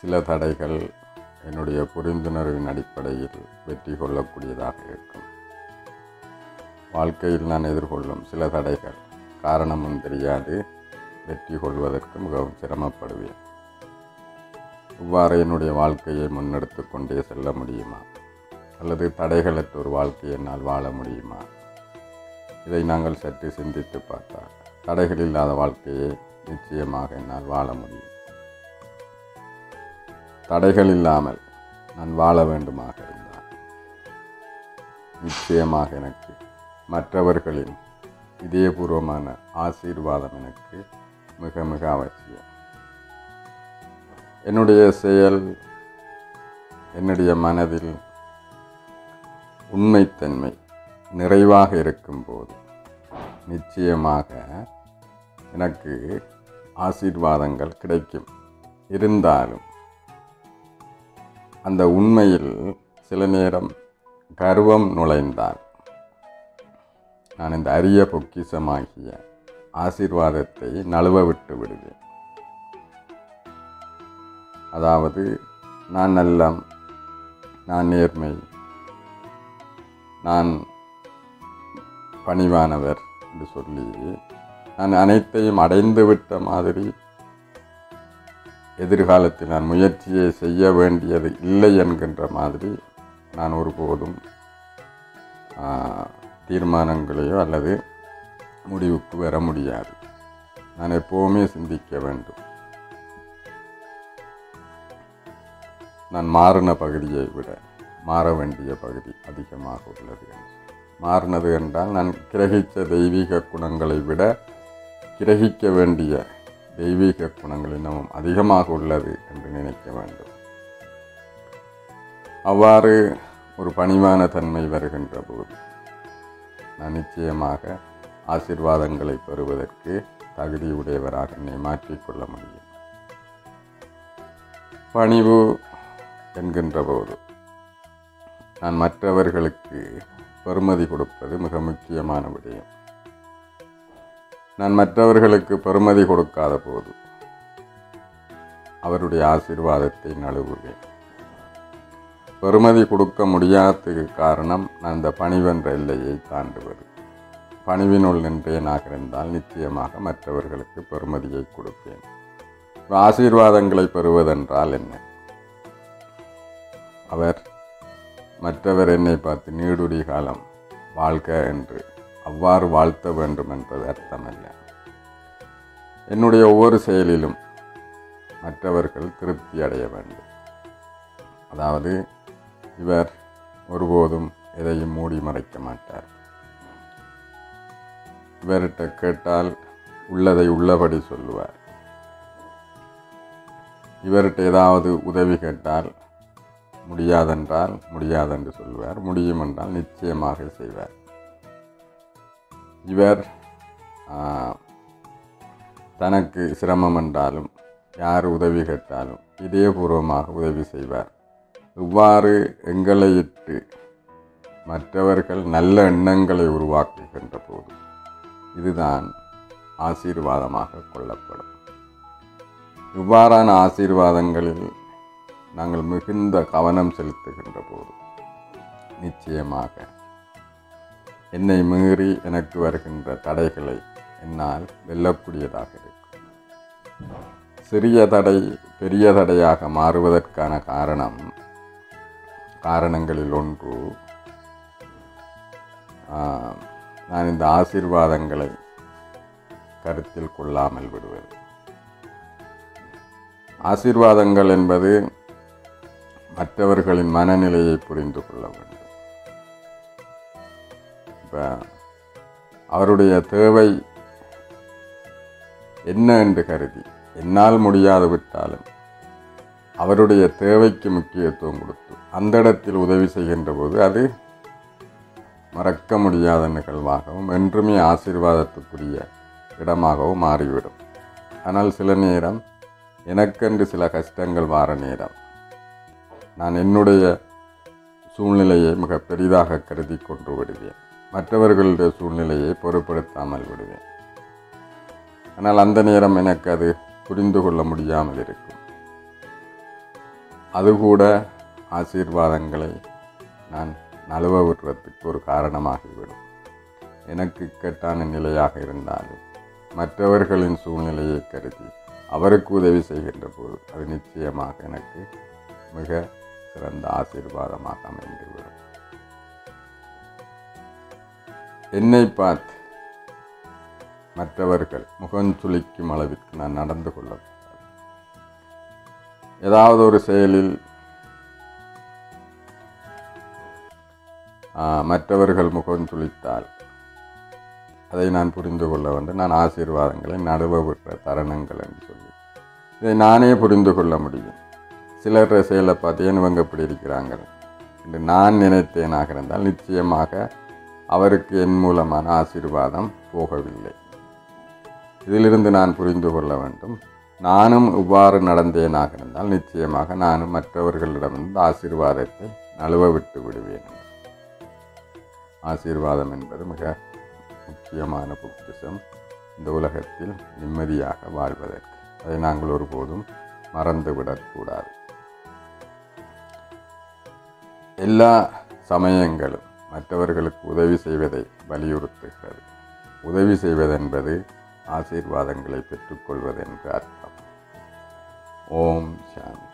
சில தடைகள் என்னுடைய புரிந்துணர்வின் அடிப்படையில் வெற்றி கொள்ளக்கூடியதாக இருக்கும் வாழ்க்கையில் நான் எதிர்கொள்ளும் சில தடைகள் காரணமும் தெரியாது வெற்றி கொள்வதற்கு மிகவும் சிரமப்படுவேன் இவ்வாறு என்னுடைய வாழ்க்கையை முன்னெடுத்து கொண்டே செல்ல முடியுமா அல்லது தடைகளற்ற ஒரு வாழ்க்கையை என்னால் வாழ முடியுமா இதை நாங்கள் சற்று சிந்தித்து பார்த்தால் தடைகள் இல்லாத வாழ்க்கையை நிச்சயமாக என்னால் வாழ முடியும் தடைகள் இல்லாமல் நான் வாழ வேண்டுமாக இருந்தால் நிச்சயமாக எனக்கு மற்றவர்களின் இதயபூர்வமான ஆசீர்வாதம் எனக்கு மிக மிக அவசியம் என்னுடைய செயல் என்னுடைய மனதில் உண்மைத்தன்மை நிறைவாக இருக்கும்போது நிச்சயமாக எனக்கு ஆசீர்வாதங்கள் கிடைக்கும் இருந்தாலும் அந்த உண்மையில் சில நேரம் கர்வம் நுழைந்தால் நான் இந்த அரிய பொக்கிசமாகிய ஆசீர்வாதத்தை நழுவ விட்டு விடுவேன் அதாவது நான் நல்லம் நான் நேர்மை நான் பணிவானவர் என்று சொல்லி நான் அனைத்தையும் அடைந்து விட்ட மாதிரி எதிர்காலத்தில் நான் முயற்சியை செய்ய வேண்டியது இல்லை என்கின்ற மாதிரி நான் ஒருபோதும் ஆ, தீர்மானங்களையோ அல்லது முடிவுக்கு வர முடியாது நான் எப்போவுமே சிந்திக்க வேண்டும் நான் மாறின பகுதியை விட மாற வேண்டிய பகுதி அதிகமாக உள்ளது என்று மாறினது என்றால் நான் கிரகித்த தெய்வீக குணங்களை விட கிரகிக்க வேண்டிய தெய்வீக குணங்கள் இன்னமும் அதிகமாக உள்ளது என்று நினைக்க வேண்டும் அவ்வாறு ஒரு பணிவான தன்மை வருகின்ற போது நான் நிச்சயமாக ஆசீர்வாதங்களை பெறுவதற்கு தகுதியுடையவராக என்னை மாற்றிக்கொள்ள முடியும் பணிவு என்கின்ற போது நான் மற்றவர்களுக்கு பெறுமதி கொடுப்பது மிக முக்கியமான விடயம் நான் மற்றவர்களுக்கு பெறுமதி கொடுக்காத போது அவருடைய ஆசீர்வாதத்தை நழுவுவேன் பெறுமதி கொடுக்க முடியாததுக்கு காரணம் நான் இந்த பணிவென்ற எல்லையை தாண்டுவது பணிவினுள் நின்றேனாக இருந்தால் நிச்சயமாக மற்றவர்களுக்கு பெறுமதியை கொடுப்பேன் இப்ப ஆசீர்வாதங்களை பெறுவதென்றால் என்ன அவர் மற்றவர் என்னை பார்த்து நீடுடி காலம் வாழ்க என்று அவ்வாறு வாழ்த்த வேண்டும் என்பது அர்த்தமல்ல என்னுடைய ஒவ்வொரு செயலிலும் மற்றவர்கள் திருப்தி அடைய வேண்டும் அதாவது இவர் ஒருபோதும் எதையும் மூடி மறைக்க மாட்டார் இவர்கிட்ட கேட்டால் உள்ளதை உள்ளபடி சொல்லுவார் இவர்கிட்ட ஏதாவது உதவி கேட்டால் முடியாதென்றால் முடியாதென்று சொல்வார் முடியும் என்றால் நிச்சயமாக செய்வார் இவர் ஆ, தனக்கு சிரமம் என்றாலும் யார் உதவி கேட்டாலும் இதயபூர்வமாக உதவி செய்வார் இவ்வாறு எங்களை இட்டு மற்றவர்கள் நல்ல எண்ணங்களை உருவாக்குகின்ற போது இதுதான் ஆசீர்வாதமாக கொள்ளப்படும் இவ்வாறான ஆசீர்வாதங்களில் நாங்கள் மிகுந்த கவனம் செலுத்துகின்ற போது நிச்சயமாக என்னை மீறி எனக்கு வருகின்ற தடைகளை என்னால் வெல்லக்கூடியதாக இருக்கும் சிறிய தடை பெரிய தடையாக மாறுவதற்கான காரணம் காரணங்களில் ஒன்று ஆ, நான் இந்த ஆசீர்வாதங்களை கருத்தில் கொள்ளாமல் விடுவது ஆசீர்வாதங்கள் என்பது மற்றவர்களின் மனநிலையை புரிந்து கொள்ள வேண்டும் இப்போ அவருடைய தேவை என்ன என்று கருதி என்னால் முடியாது விட்டாலும் அவருடைய தேவைக்கு முக்கியத்துவம் கொடுத்து அந்த இடத்தில் உதவி செய்கின்ற போது அது மறக்க முடியாத நிகழ்வாகவும் என்றுமே ஆசீர்வாதத்துக்குரிய இடமாகவும் மாறிவிடும் ஆனால் சில நேரம் எனக்கென்று சில கஷ்டங்கள் வார நேரம் நான் என்னுடைய சூழ்நிலையை மிக பெரிதாக கருதி கொண்டு விடுவேன் மற்றவர்களுடைய சூழ்நிலையை பொருட்படுத்தாமல் விடுவேன் ஆனால் அந்த நேரம் எனக்கு அது புரிந்து கொள்ள முடியாமல் இருக்கும் அது கூட ஆசீர்வாதங்களை நான் நழுவ விடுறதுக்கு ஒரு காரணமாகிவிடும் எனக்கு இக்கட்டான நிலையாக இருந்தாலும் மற்றவர்களின் சூழ்நிலையை கருதி அவருக்கு உதவி செய்கின்ற போது அது நிச்சயமாக எனக்கு மிக சிறந்த ஆசீர்வாதமாக அமைந்துவிடும் என்னை பார்த்து மற்றவர்கள் முகஞ்சுளிக்கும் அளவிற்கு நான் நடந்து கொள்ளக்கூடாது ஏதாவது ஒரு செயலில் ஆ, மற்றவர்கள் முகம் சுளித்தால் அதை நான் புரிந்து கொள்ள வேண்டும் நான் ஆசீர்வாதங்களை நடுவ விட்ட தருணங்கள் என்று சொல்லி இதை நானே புரிந்து கொள்ள முடியும் சிலர் செயலை பார்த்து ஏன் இவங்க இப்படி இருக்கிறாங்க என்று நான் நினைத்தேனாக இருந்தால் நிச்சயமாக அவருக்கு என் மூலமான ஆசீர்வாதம் போகவில்லை இதிலிருந்து நான் புரிந்து கொள்ள வேண்டும் நானும் இவ்வாறு நடந்தேனாக இருந்தால் நிச்சயமாக நானும் மற்றவர்களிடமிருந்து ஆசீர்வாதத்தை நழுவ விட்டு விடுவேன் ஆசீர்வாதம் என்பது மிக முக்கியமான பொக்கிஷம் இந்த உலகத்தில் நிம்மதியாக வாழ்வதற்கு அதை நாங்கள் ஒருபோதும் மறந்துவிடக்கூடாது எல்லா சமயங்களும் மற்றவர்களுக்கு உதவி செய்வதை வலியுறுத்துகிறது உதவி செய்வதென்பது ஆசீர்வாதங்களை பெற்றுக்கொள்வது என்று அர்த்தம் ஓம் சாந்தி